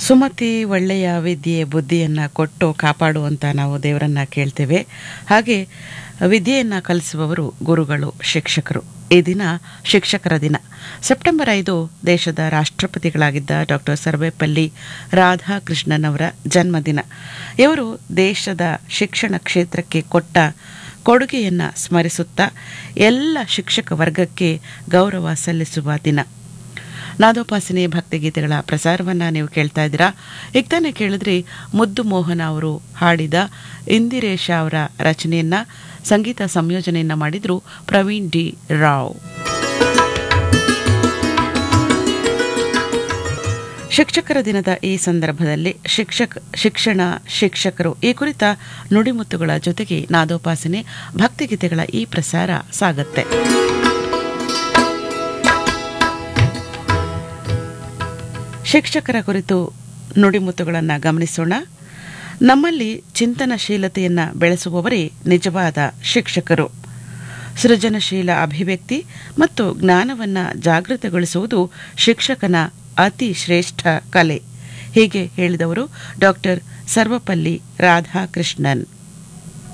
ಸುಮತಿ ಒಳ್ಳೆಯ ವಿದ್ಯೆ ಬುದ್ಧಿಯನ್ನು ಕೊಟ್ಟು ಕಾಪಾಡುವಂತ ನಾವು ದೇವರನ್ನ ಕೇಳ್ತೇವೆ ಹಾಗೆ ವಿದ್ಯೆಯನ್ನು ಕಲಿಸುವವರು ಗುರುಗಳು ಶಿಕ್ಷಕರು ಈ ದಿನ ಶಿಕ್ಷಕರ ದಿನ ಸೆಪ್ಟೆಂಬರ್ ಐದು ದೇಶದ ರಾಷ್ಟ್ರಪತಿಗಳಾಗಿದ್ದ ಡಾಕ್ಟರ್ ಸರ್ವೇಪಲ್ಲಿ ರಾಧಾಕೃಷ್ಣನ್ ಅವರ ಜನ್ಮದಿನ ಇವರು ದೇಶದ ಶಿಕ್ಷಣ ಕ್ಷೇತ್ರಕ್ಕೆ ಕೊಟ್ಟ ಕೊಡುಗೆಯನ್ನು ಸ್ಮರಿಸುತ್ತಾ ಎಲ್ಲ ಶಿಕ್ಷಕ ವರ್ಗಕ್ಕೆ ಗೌರವ ಸಲ್ಲಿಸುವ ದಿನ ನಾದೋಪಾಸನೆ ಭಕ್ತಿಗೀತೆಗಳ ಪ್ರಸಾರವನ್ನು ನೀವು ಕೇಳ್ತಾ ಇದ್ದೀರಾ ಈಗ ತಾನೇ ಕೇಳಿದ್ರಿ ಮುದ್ದು ಮೋಹನ ಅವರು ಹಾಡಿದ ಇಂದಿರೇಶ ಅವರ ರಚನೆಯನ್ನ ಸಂಗೀತ ಸಂಯೋಜನೆಯನ್ನ ಮಾಡಿದ್ರು ಪ್ರವೀಣ್ ಡಿ ರಾವ್ ಶಿಕ್ಷಕರ ದಿನದ ಈ ಸಂದರ್ಭದಲ್ಲಿ ಶಿಕ್ಷಕ ಶಿಕ್ಷಣ ಶಿಕ್ಷಕರು ಈ ಕುರಿತ ನುಡಿಮುತ್ತುಗಳ ಜೊತೆಗೆ ನಾದೋಪಾಸನೆ ಭಕ್ತಿಗೀತೆಗಳ ಈ ಪ್ರಸಾರ ಸಾಗತ್ತೆ ಶಿಕ್ಷಕರ ಕುರಿತು ನುಡಿಮುತ್ತುಗಳನ್ನು ಗಮನಿಸೋಣ ನಮ್ಮಲ್ಲಿ ಚಿಂತನಶೀಲತೆಯನ್ನು ಬೆಳೆಸುವವರೇ ನಿಜವಾದ ಶಿಕ್ಷಕರು ಸೃಜನಶೀಲ ಅಭಿವ್ಯಕ್ತಿ ಮತ್ತು ಜ್ಞಾನವನ್ನು ಜಾಗೃತಗೊಳಿಸುವುದು ಶಿಕ್ಷಕನ ಅತಿ ಶ್ರೇಷ್ಠ ಕಲೆ ಹೀಗೆ ಹೇಳಿದವರು ಡಾಕ್ಟರ್ ಸರ್ವಪಲ್ಲಿ ರಾಧಾಕೃಷ್ಣನ್